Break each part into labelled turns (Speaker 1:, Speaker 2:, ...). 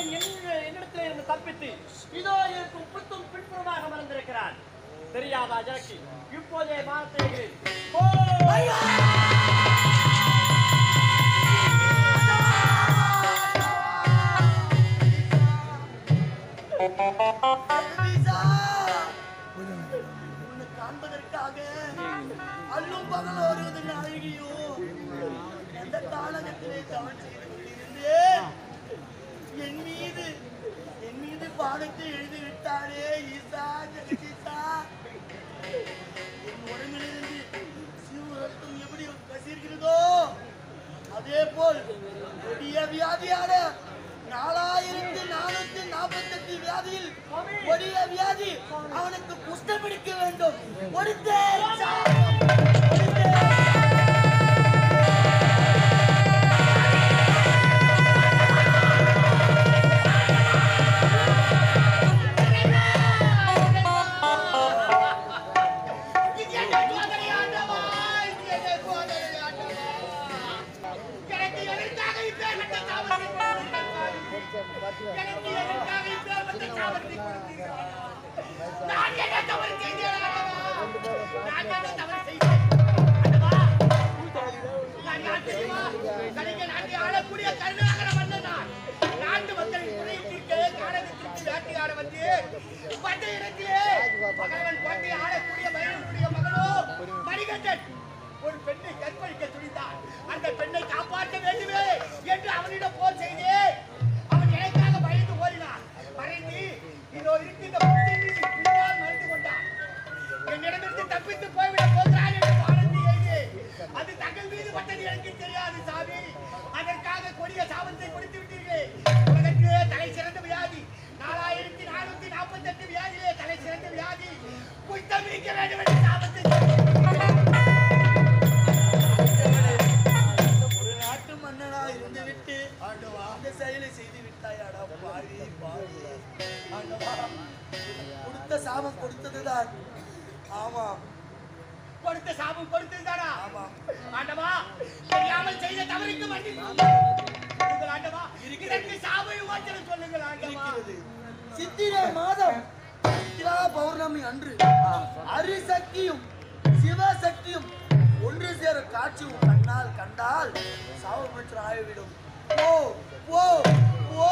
Speaker 1: என் என்- என்னிடத்திலே இருந்து தப்பித்து இதோ இருக்கும் புத்தும் பின்புறமாக மறந்திருக்கிறான் தெரியாதா எனக்கு இப்போதே மாற்றேகிறேன்
Speaker 2: எலிசா, உன்னை காண்பதற்காக அல்லும் பகல் வருவது அழகியோ எந்த காலகத்திலே தவறு செய்து கொண்டிருந்தேன் என் மீது என் மீது பாடத்தை எழுதி விட்டாரே ஈசா ஜெகதீசா என் உடம்பிலிருந்து சிவ ரத்தம் எப்படி கசிர்கிறதோ அதே போல் கொடிய வியாதியான நாலாயிரத்தி நானூத்தி நாற்பத்தெட்டு வியாதியில் கொடிய வியாதி அவனுக்கு குஷ்டம் பிடிக்க வேண்டும் ஒருத்தே சாபம். ஒருத்தே.
Speaker 3: நாட்டு மக்களின் குறையை தீர்க்க காரணத்திற்கு வேட்டையாட வந்து வந்த இடத்திலே பகவன் பாட்டி ஆளக்கூடிய மகனுடைய மகனோ மணிகண்டன் ஒரு பெண்ணை கற்பழிக்க துணித்தான் அந்த பெண்ணை காப்பாற்ற வேண்டுமே என்று அவனிடம் போர் செய்து அவன் எனக்காக பயந்து ஓடினான் மறைந்து இதோ இருக்கின்ற புத்தியில் பின்னால் மறைந்து கொண்டான் என்னிடமிருந்து தப்பித்து போய்விட போகிறான் என்று பாரதி எழுதி அது தங்கள் மீது பட்டது எனக்கு தெரியாது சாமி அதற்காக கொடிய சாபத்தை கொடுத்து விட்டீர்களே உலகத்திலே தலை சிறந்த வியாதி நாலாயிரத்தி நானூத்தி நாற்பத்தி எட்டு வியாதியிலே தலை சிறந்த வியாதி குத்தம் நீக்க வேண்டும் என்று சாபத்தை
Speaker 2: ஒரு நாட்டு மன்னனா இருந்து விட்டு அந்த செயலை செய்து விட்டாயாடா பாவி பாவி ஆண்டவா கொடுத்த சாபம் கொடுத்ததுதான் ஆமாம்
Speaker 3: கொடுத்த சாபம் கொடுத்ததுதானா
Speaker 2: ஆமாம்
Speaker 3: ஆண்டவா தெரியாமல் செய்த தவறுக்கு மன்னிப்பு கொடுங்கள் ஆண்டவா இதற்கு சாப விமோசனம் சொல்லுங்கள் ஆண்டவா
Speaker 2: இருக்கிறது சித்திரை மாதம் சித்ரா பௌர்ணமி அன்று அரிசக்தியும் சிவசக்தியும் ஒன்று சேர காட்சி உன் கண்ணால் கண்டால் சாவமற்ற ஆகிவிடும் ஓ ஓ ஓ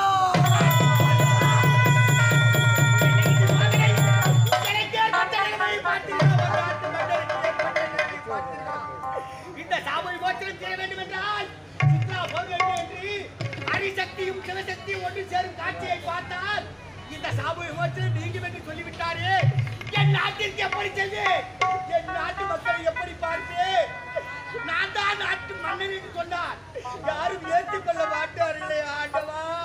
Speaker 3: இந்த சாப விமோசனம் செய்ய வேண்டும் என்றால் சித்ரா பௌர்ணமி என்று அரிசக்தியும் சிவசக்தியும் ஒன்று சேரும் காட்சியை பார்த்தால் இந்த சாப விமோசனம் நீங்கும் என்று சொல்லிவிட்டாரே என் நாட்டிற்கு எப்படி செல்வேன் என் நாட்டு மக்களை எப்படி பார்ப்பேன் நான் தான் நாட்டு மன்னன் என்று சொன்னார் யாரும் ஏற்றுக்கொள்ள மாட்டார்களே ஆண்டவா